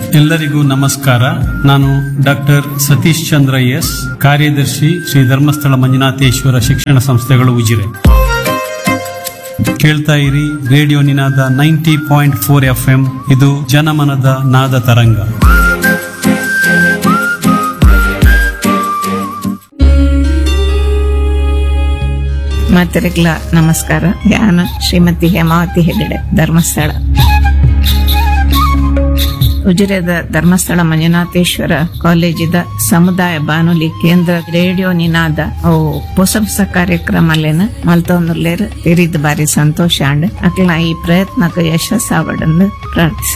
ಎಲ್ಲರಿಗೂ ನಮಸ್ಕಾರ ನಾನು ಡಾಕ್ಟರ್ ಸತೀಶ್ ಚಂದ್ರ ಎಸ್ ಕಾರ್ಯದರ್ಶಿ ಶ್ರೀ ಧರ್ಮಸ್ಥಳ ಮಂಜುನಾಥೇಶ್ವರ ಶಿಕ್ಷಣ ಸಂಸ್ಥೆಗಳು ಉಜಿರೆ ಕೇಳ್ತಾ ಇರಿ radio Ninada ninety point four F M ಇದು ಜನಮನದ ನಾದ ತರಂಗ ಮಾತರಿಗಳ ನಮಸ್ಕಾರ ನಾನು ಶ್ರೀಮತಿ ಹೇಮಾವತಿ ಹೆಗಡೆ ಧರ್ಮಸ್ಥಳ ಉಜಿರೆದ ಧರ್ಮಸ್ಥಳ ಮಂಜುನಾಥೇಶ್ವರ ಕಾಲೇಜಿದ ಸಮುದಾಯ ಬಾನುಲಿ ಕೇಂದ್ರ ರೇಡಿಯೋ ನಿನಾದ ಅವು ಹೊಸ ಹೊಸ ಕಾರ್ಯಕ್ರಮಲೇನ ಮಲ್ತೊಂದುರ್ಲೇರ್ ತಿರಿದ್ ಬಾರಿ ಸಂತೋಷ ಅಂಡ್ ಅಕ್ಲ ಈ ಪ್ರಯತ್ನಕ್ಕೆ ಯಶಸ್ಸಾವಡನ್ನು ಪ್ರಾರ್ಥಿಸ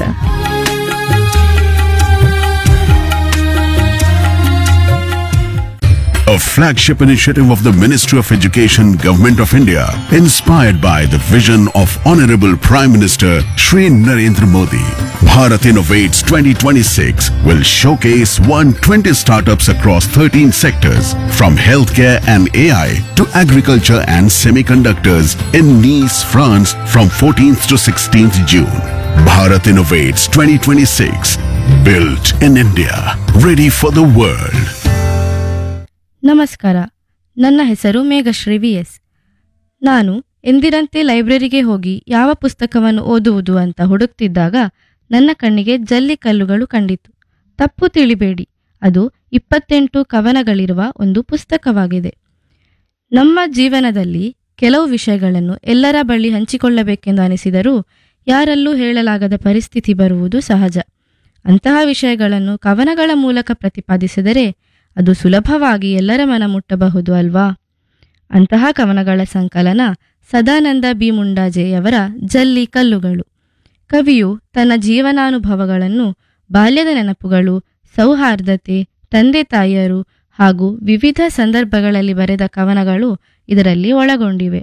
A flagship initiative of the Ministry of Education, Government of India, inspired by the vision of Honorable Prime Minister Shri Narendra Modi. Bharat Innovates 2026 will showcase 120 startups across 13 sectors, from healthcare and AI to agriculture and semiconductors in Nice, France from 14th to 16th June. Bharat Innovates 2026, built in India, ready for the world. ನಮಸ್ಕಾರ ನನ್ನ ಹೆಸರು Meghashree V S ನಾನು ಎಂದಿನಂತೆ ಲೈಬ್ರರಿಗೆ ಹೋಗಿ ಯಾವ ಪುಸ್ತಕವನ್ನು ಓದುವುದು ಅಂತ ಹುಡುಕ್ತಿದ್ದಾಗ ನನ್ನ ಕಣ್ಣಿಗೆ ಜಲ್ಲಿ ಕಲ್ಲುಗಳು ಕಂಡಿತು ತಪ್ಪು ತಿಳಿಬೇಡಿ ಅದು ಇಪ್ಪತ್ತೆಂಟು ಕವನಗಳಿರುವ ಒಂದು ಪುಸ್ತಕವಾಗಿದೆ ನಮ್ಮ ಜೀವನದಲ್ಲಿ ಕೆಲವು ವಿಷಯಗಳನ್ನು ಎಲ್ಲರ ಬಳಿ ಹಂಚಿಕೊಳ್ಳಬೇಕೆಂದು ಅನಿಸಿದರೂ ಯಾರಲ್ಲೂ ಹೇಳಲಾಗದ ಪರಿಸ್ಥಿತಿ ಬರುವುದು ಸಹಜ ಅಂತಹ ವಿಷಯಗಳನ್ನು ಕವನಗಳ ಮೂಲಕ ಪ್ರತಿಪಾದಿಸಿದರೆ ಅದು ಸುಲಭವಾಗಿ ಎಲ್ಲರ ಮನ ಮುಟ್ಟಬಹುದು ಅಲ್ವಾ ಅಂತಹ ಕವನಗಳ ಸಂಕಲನ ಸದಾನಂದ ಬಿ ಮುಂಡಾಜೆಯವರ ಜಲ್ಲಿ ಕಲ್ಲುಗಳು ಕವಿಯು ತನ್ನ ಜೀವನಾನುಭವಗಳನ್ನು ಬಾಲ್ಯದ ನೆನಪುಗಳು ಸೌಹಾರ್ದತೆ ತಂದೆ ತಾಯಿಯರು ಹಾಗೂ ವಿವಿಧ ಸಂದರ್ಭಗಳಲ್ಲಿ ಬರೆದ ಕವನಗಳು ಇದರಲ್ಲಿ ಒಳಗೊಂಡಿವೆ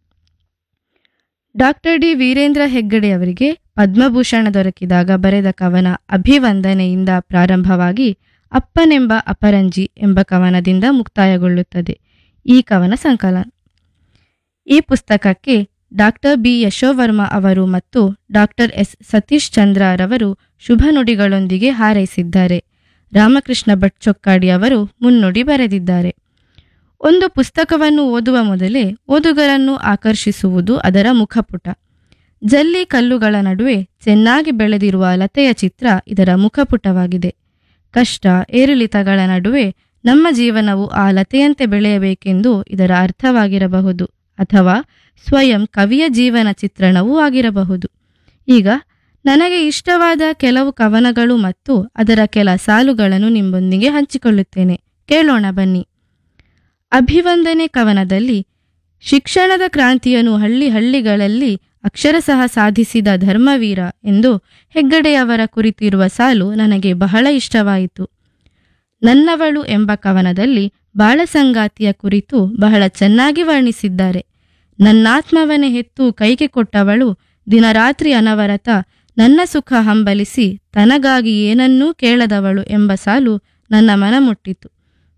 ಡಾಕ್ಟರ್ ಡಿ ವೀರೇಂದ್ರ ಹೆಗ್ಗಡೆ ಅವರಿಗೆ ಪದ್ಮಭೂಷಣ ದೊರಕಿದಾಗ ಬರೆದ ಕವನ ಅಭಿವಂದನೆಯಿಂದ ಪ್ರಾರಂಭವಾಗಿ ಅಪ್ಪನೆಂಬ ಅಪರಂಜಿ ಎಂಬ ಕವನದಿಂದ ಮುಕ್ತಾಯಗೊಳ್ಳುತ್ತದೆ ಈ ಕವನ ಸಂಕಲನ ಈ ಪುಸ್ತಕಕ್ಕೆ ಡಾಕ್ಟರ್ ಬಿ ಯಶೋವರ್ಮ ಅವರು ಮತ್ತು ಡಾಕ್ಟರ್ ಎಸ್ ಸತೀಶ್ ಚಂದ್ರ ರವರು ಶುಭ ನುಡಿಗಳೊಂದಿಗೆ ಹಾರೈಸಿದ್ದಾರೆ ರಾಮಕೃಷ್ಣ ಭಟ್ ಚೊಕ್ಕಾಡಿ ಅವರು ಮುನ್ನುಡಿ ಬರೆದಿದ್ದಾರೆ ಒಂದು ಪುಸ್ತಕವನ್ನು ಓದುವ ಮೊದಲೇ ಓದುಗರನ್ನು ಆಕರ್ಷಿಸುವುದು ಅದರ ಮುಖಪುಟ ಜಲ್ಲಿ ಕಲ್ಲುಗಳ ನಡುವೆ ಚೆನ್ನಾಗಿ ಬೆಳೆದಿರುವ ಲತೆಯ ಚಿತ್ರ ಇದರ ಮುಖಪುಟವಾಗಿದೆ ಕಷ್ಟ ಏರಿಳಿತಗಳ ನಡುವೆ ನಮ್ಮ ಜೀವನವು ಆ ಲತೆಯಂತೆ ಬೆಳೆಯಬೇಕೆಂದು ಇದರ ಅರ್ಥವಾಗಿರಬಹುದು ಅಥವಾ ಸ್ವಯಂ ಕವಿಯ ಜೀವನ ಚಿತ್ರಣವೂ ಆಗಿರಬಹುದು ಈಗ ನನಗೆ ಇಷ್ಟವಾದ ಕೆಲವು ಕವನಗಳು ಮತ್ತು ಅದರ ಕೆಲ ಸಾಲುಗಳನ್ನು ನಿಮ್ಮೊಂದಿಗೆ ಹಂಚಿಕೊಳ್ಳುತ್ತೇನೆ ಕೇಳೋಣ ಬನ್ನಿ ಅಭಿವಂದನೆ ಕವನದಲ್ಲಿ ಶಿಕ್ಷಣದ ಕ್ರಾಂತಿಯನ್ನು ಹಳ್ಳಿ ಹಳ್ಳಿಗಳಲ್ಲಿ ಅಕ್ಷರಶಃ ಸಾಧಿಸಿದ ಧರ್ಮವೀರ ಎಂದು ಹೆಗ್ಗಡೆಯವರ ಕುರಿತಿರುವ ಸಾಲು ನನಗೆ ಬಹಳ ಇಷ್ಟವಾಯಿತು ನನ್ನವಳು ಎಂಬ ಕವನದಲ್ಲಿ ಬಾಳಸಂಗಾತಿಯ ಕುರಿತು ಬಹಳ ಚೆನ್ನಾಗಿ ವರ್ಣಿಸಿದ್ದಾರೆ ನನ್ನಾತ್ಮವನೇ ಹೆತ್ತು ಕೈಗೆ ಕೊಟ್ಟವಳು ದಿನರಾತ್ರಿ ಅನವರತ ನನ್ನ ಸುಖ ಹಂಬಲಿಸಿ ತನಗಾಗಿ ಏನನ್ನೂ ಕೇಳದವಳು ಎಂಬ ಸಾಲು ನನ್ನ ಮನ ಮುಟ್ಟಿತು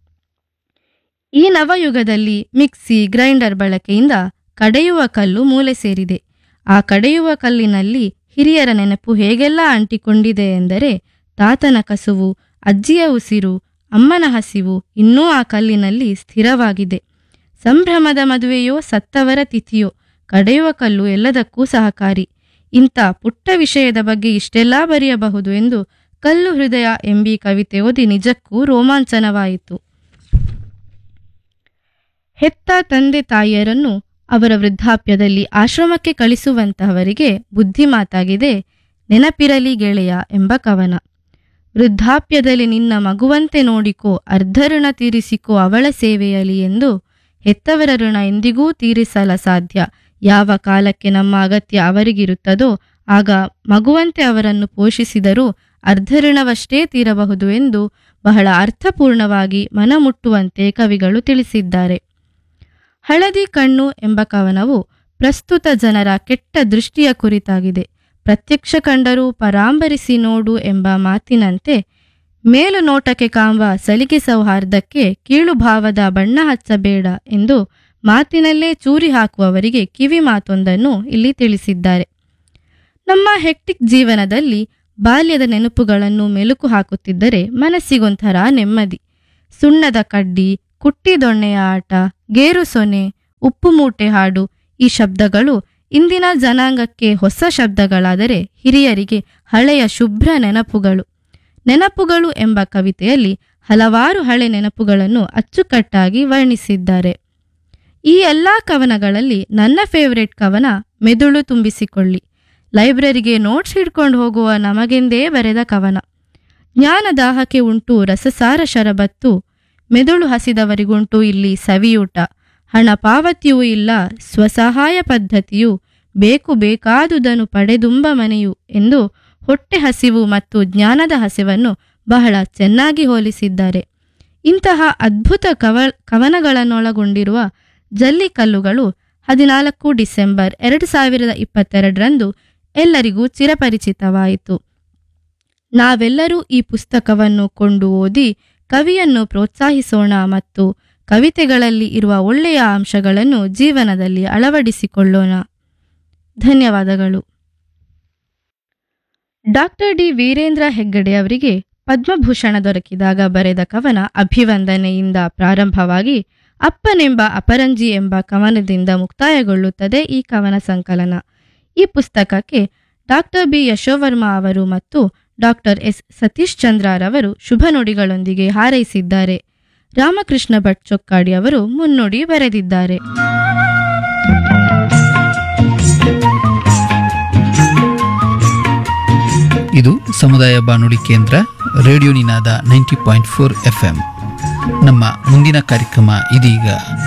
ಈ ನವಯುಗದಲ್ಲಿ ಮಿಕ್ಸಿ ಗ್ರೈಂಡರ್ ಬಳಕೆಯಿಂದ ಕಡೆಯುವ ಕಲ್ಲು ಮೂಲೆ ಸೇರಿದೆ ಆ ಕಡೆಯುವ ಕಲ್ಲಿನಲ್ಲಿ ಹಿರಿಯರ ನೆನಪು ಹೇಗೆಲ್ಲ ಅಂಟಿಕೊಂಡಿದೆ ಎಂದರೆ ತಾತನ ಕಸುವು ಅಜ್ಜಿಯ ಉಸಿರು ಅಮ್ಮನ ಹಸಿವು ಇನ್ನೂ ಆ ಕಲ್ಲಿನಲ್ಲಿ ಸ್ಥಿರವಾಗಿದೆ ಸಂಭ್ರಮದ ಮದುವೆಯೋ ಸತ್ತವರ ತಿಥಿಯೋ ಕಡೆಯುವ ಕಲ್ಲು ಎಲ್ಲದಕ್ಕೂ ಸಹಕಾರಿ ಇಂಥ ಪುಟ್ಟ ವಿಷಯದ ಬಗ್ಗೆ ಇಷ್ಟೆಲ್ಲ ಬರೆಯಬಹುದು ಎಂದು ಕಲ್ಲು ಹೃದಯ ಎಂಬಿ ಕವಿತೆ ಓದಿ ನಿಜಕ್ಕೂ ರೋಮಾಂಚನವಾಯಿತು ಹೆತ್ತ ತಂದೆ ತಾಯಿಯರನ್ನು ಅವರ ವೃದ್ಧಾಪ್ಯದಲ್ಲಿ ಆಶ್ರಮಕ್ಕೆ ಕಳಿಸುವಂತಹವರಿಗೆ ಬುದ್ಧಿ ಮಾತಾಗಿದೆ ನೆನಪಿರಲಿ ಗೆಳೆಯ ಎಂಬ ಕವನ ವೃದ್ಧಾಪ್ಯದಲ್ಲಿ ನಿನ್ನ ಮಗುವಂತೆ ನೋಡಿಕೋ ಅರ್ಧ ಋಣ ತೀರಿಸಿಕೋ ಅವಳ ಸೇವೆಯಲಿ ಎಂದು ಹೆತ್ತವರ ಋಣ ಎಂದಿಗೂ ತೀರಿಸಲ ಸಾಧ್ಯ ಯಾವ ಕಾಲಕ್ಕೆ ನಮ್ಮ ಅಗತ್ಯ ಅವರಿಗಿರುತ್ತದೋ ಆಗ ಮಗುವಂತೆ ಅವರನ್ನು ಪೋಷಿಸಿದರೂ ಅರ್ಧ ಋಣವಷ್ಟೇ ತೀರಬಹುದು ಎಂದು ಬಹಳ ಅರ್ಥಪೂರ್ಣವಾಗಿ ಮನಮುಟ್ಟುವಂತೆ ಕವಿಗಳು ತಿಳಿಸಿದ್ದಾರೆ ಹಳದಿ ಕಣ್ಣು ಎಂಬ ಕವನವು ಪ್ರಸ್ತುತ ಜನರ ಕೆಟ್ಟ ದೃಷ್ಟಿಯ ಕುರಿತಾಗಿದೆ ಪ್ರತ್ಯಕ್ಷ ಕಂಡರೂ ಪರಾಂಬರಿಸಿ ನೋಡು ಎಂಬ ಮಾತಿನಂತೆ ಮೇಲು ನೋಟಕ್ಕೆ ಕಾಂಬ ಸಲಿಗೆ ಸೌಹಾರ್ದಕ್ಕೆ ಕೀಳು ಭಾವದ ಬಣ್ಣ ಹಚ್ಚಬೇಡ ಎಂದು ಮಾತಿನಲ್ಲೇ ಚೂರಿ ಹಾಕುವವರಿಗೆ ಕಿವಿ ಮಾತೊಂದನ್ನು ಇಲ್ಲಿ ತಿಳಿಸಿದ್ದಾರೆ ನಮ್ಮ ಹೆಕ್ಟಿಕ್ ಜೀವನದಲ್ಲಿ ಬಾಲ್ಯದ ನೆನಪುಗಳನ್ನು ಮೆಲುಕು ಹಾಕುತ್ತಿದ್ದರೆ ಮನಸ್ಸಿಗೊಂಥರ ನೆಮ್ಮದಿ ಸುಣ್ಣದ ಕಡ್ಡಿ ಕುಟ್ಟಿದೊಣ್ಣೆಯ ಆಟ ಗೇರು ಸೊನೆ ಉಪ್ಪು ಮೂಟೆ ಹಾಡು ಈ ಶಬ್ದಗಳು ಇಂದಿನ ಜನಾಂಗಕ್ಕೆ ಹೊಸ ಶಬ್ದಗಳಾದರೆ ಹಿರಿಯರಿಗೆ ಹಳೆಯ ಶುಭ್ರ ನೆನಪುಗಳು ನೆನಪುಗಳು ಎಂಬ ಕವಿತೆಯಲ್ಲಿ ಹಲವಾರು ಹಳೆ ನೆನಪುಗಳನ್ನು ಅಚ್ಚುಕಟ್ಟಾಗಿ ವರ್ಣಿಸಿದ್ದಾರೆ ಈ ಎಲ್ಲ ಕವನಗಳಲ್ಲಿ ನನ್ನ ಫೇವರೇಟ್ ಕವನ ಮೆದುಳು ತುಂಬಿಸಿಕೊಳ್ಳಿ ಲೈಬ್ರರಿಗೆ ನೋಟ್ಸ್ ಹಿಡ್ಕೊಂಡು ಹೋಗುವ ನಮಗೆಂದೇ ಬರೆದ ಕವನ ಜ್ಞಾನದಾಹಕ್ಕೆ ಉಂಟು ರಸಸಾರ ಶರಬತ್ತು ಮೆದುಳು ಹಸಿದವರಿಗುಂಟು ಇಲ್ಲಿ ಸವಿಯೂಟ ಹಣ ಪಾವತಿಯೂ ಇಲ್ಲ ಸ್ವಸಹಾಯ ಪದ್ಧತಿಯು ಬೇಕು ಬೇಕಾದುದನ್ನು ಪಡೆದುಂಬ ಮನೆಯು ಎಂದು ಹೊಟ್ಟೆ ಹಸಿವು ಮತ್ತು ಜ್ಞಾನದ ಹಸಿವನ್ನು ಬಹಳ ಚೆನ್ನಾಗಿ ಹೋಲಿಸಿದ್ದಾರೆ ಇಂತಹ ಅದ್ಭುತ ಕವ ಕವನಗಳನ್ನೊಳಗೊಂಡಿರುವ ಜಲ್ಲಿಕಲ್ಲುಗಳು ಹದಿನಾಲ್ಕು ಡಿಸೆಂಬರ್ ಎರಡು ಸಾವಿರದ ಇಪ್ಪತ್ತೆರಡರಂದು ಎಲ್ಲರಿಗೂ ಚಿರಪರಿಚಿತವಾಯಿತು ನಾವೆಲ್ಲರೂ ಈ ಪುಸ್ತಕವನ್ನು ಕೊಂಡು ಓದಿ ಕವಿಯನ್ನು ಪ್ರೋತ್ಸಾಹಿಸೋಣ ಮತ್ತು ಕವಿತೆಗಳಲ್ಲಿ ಇರುವ ಒಳ್ಳೆಯ ಅಂಶಗಳನ್ನು ಜೀವನದಲ್ಲಿ ಅಳವಡಿಸಿಕೊಳ್ಳೋಣ ಧನ್ಯವಾದಗಳು ಡಾಕ್ಟರ್ ಡಿ ವೀರೇಂದ್ರ ಹೆಗ್ಗಡೆ ಅವರಿಗೆ ಪದ್ಮಭೂಷಣ ದೊರಕಿದಾಗ ಬರೆದ ಕವನ ಅಭಿವಂದನೆಯಿಂದ ಪ್ರಾರಂಭವಾಗಿ ಅಪ್ಪನೆಂಬ ಅಪರಂಜಿ ಎಂಬ ಕವನದಿಂದ ಮುಕ್ತಾಯಗೊಳ್ಳುತ್ತದೆ ಈ ಕವನ ಸಂಕಲನ ಈ ಪುಸ್ತಕಕ್ಕೆ ಡಾಕ್ಟರ್ ಬಿ ಯಶೋವರ್ಮ ಅವರು ಮತ್ತು ಡಾಕ್ಟರ್ ಎಸ್ ಸತೀಶ್ ಚಂದ್ರರವರು ಶುಭ ನುಡಿಗಳೊಂದಿಗೆ ಹಾರೈಸಿದ್ದಾರೆ ರಾಮಕೃಷ್ಣ ಭಟ್ ಚೊಕ್ಕಾಡಿ ಅವರು ಮುನ್ನುಡಿ ಬರೆದಿದ್ದಾರೆ ಇದು ಸಮುದಾಯ ಬಾನುಲಿ ಕೇಂದ್ರ radio Ninada ninety point four F ನಮ್ಮ ಮುಂದಿನ ಕಾರ್ಯಕ್ರಮ ಇದೀಗ